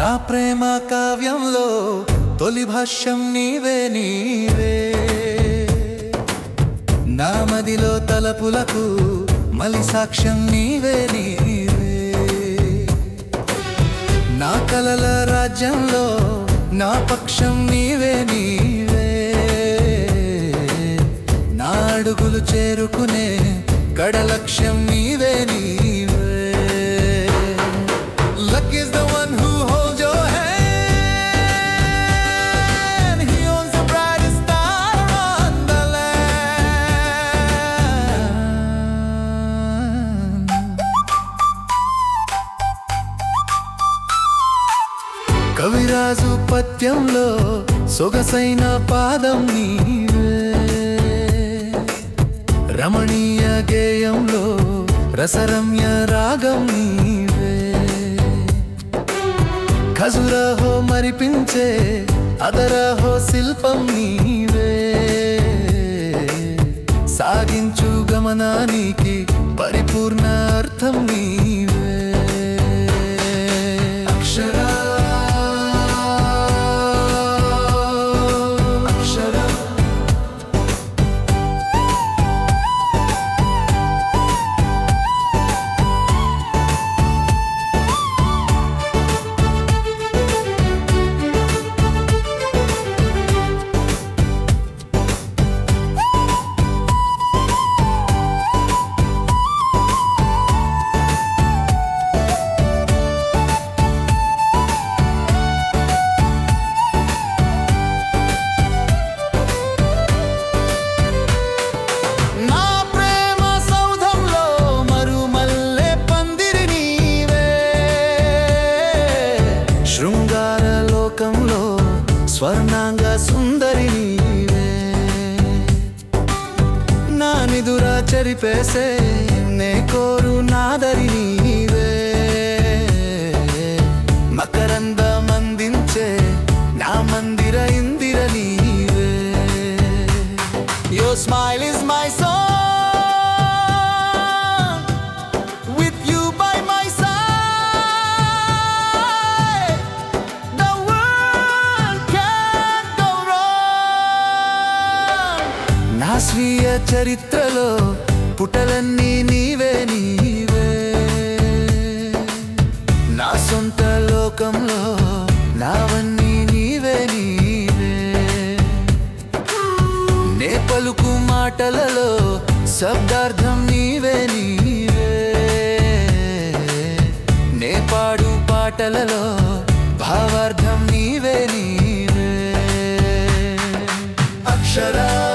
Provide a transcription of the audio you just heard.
నా ప్రేమ కావ్యంలో తొలి భాష్యం నీవే నీవే నా మదిలో తలపులకు మలి సాక్ష్యం నీవే నీవే నా కలల రాజ్యంలో నా పక్షం నీవే నీవే నా అడుగులు చేరుకునే కడ లక్ష్యం నీవే నీవే Luck is the one who holds your hand. He owns the brightest star on the land. కవిరాజు పద్యంలో సొగసైన పాదం నీవే రమణీయ గేయంలో రసరమ్య రాగం నీవే ఖజురహో మరిపించే అదరహో శిల్పం నీవే సాగించు గమనానికి పరిపూర్ణ అర్థం నీవే అక్షరా అక్షరా నా ప్రేమ సౌధంలో మరుమల్లె పందిరి నీవే శృంగార లోకంలో స్వర్ణాంగ సుందరి నీవే నా నిదురా చెరిపేసే నే కోరు నాదరి నీవే మకరందమందించే నా మందిర ఇందిర నీవే Your smile is my song. With you by my side, the world can't go wrong. నా స్వీయ చరిత్రలో పుటలన్నీ నీవే నీవే నా సొంత లోకంలో నావన్నీ నీవే నీవే నే పలుకు మాటలలో శబ్దార్థం నీవే నీవే నే పాడు పాటలలో భావార్థం నీవే నీవే అక్షరా